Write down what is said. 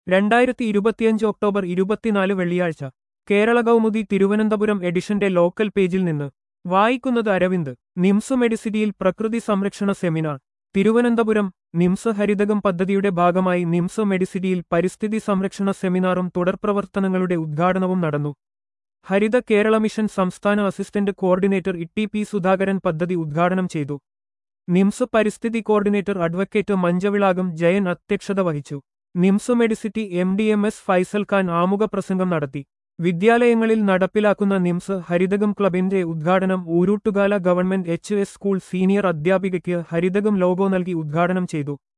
രണ്ടായിരത്തി ഇരുപത്തിയഞ്ച് ഒക്ടോബർ ഇരുപത്തിനാല് വെള്ളിയാഴ്ച കേരള കൗമുദി തിരുവനന്തപുരം എഡിഷന്റെ ലോക്കൽ പേജിൽ നിന്ന് വായിക്കുന്നത് അരവിന്ദ് നിംസ് മെഡിസിറ്റിയിൽ പ്രകൃതി സംരക്ഷണ സെമിനാർ തിരുവനന്തപുരം നിംസ് ഹരിതകം പദ്ധതിയുടെ ഭാഗമായി നിംസ് മെഡിസിറ്റിയിൽ പരിസ്ഥിതി സംരക്ഷണ സെമിനാറും തുടർപ്രവർത്തനങ്ങളുടെ ഉദ്ഘാടനവും നടന്നു ഹരിത കേരള മിഷൻ സംസ്ഥാന assistant coordinator E P Sudhakaran പദ്ധതി ഉദ്ഘാടനം ചെയ്തു നിംസ് പരിസ്ഥിതി കോർഡിനേറ്റർ അഡ്വക്കേറ്റ് മഞ്ചവിളാകം ജയൻ അധ്യക്ഷത വഹിച്ചു NIMS Medicity M D M S Faisal Khan ആമുഖ പ്രസംഗം നടത്തി വിദ്യാലയങ്ങളിൽ നടപ്പിലാക്കുന്ന നിംസ് ഹരിതകം ക്ലബിന്റെ ഉദ്ഘാടനം Oorootukala government H S school senior അധ്യാപികയ്ക്ക് ഹരിതകം ലോഗോ നൽകി ഉദ്ഘാടനം ചെയ്തു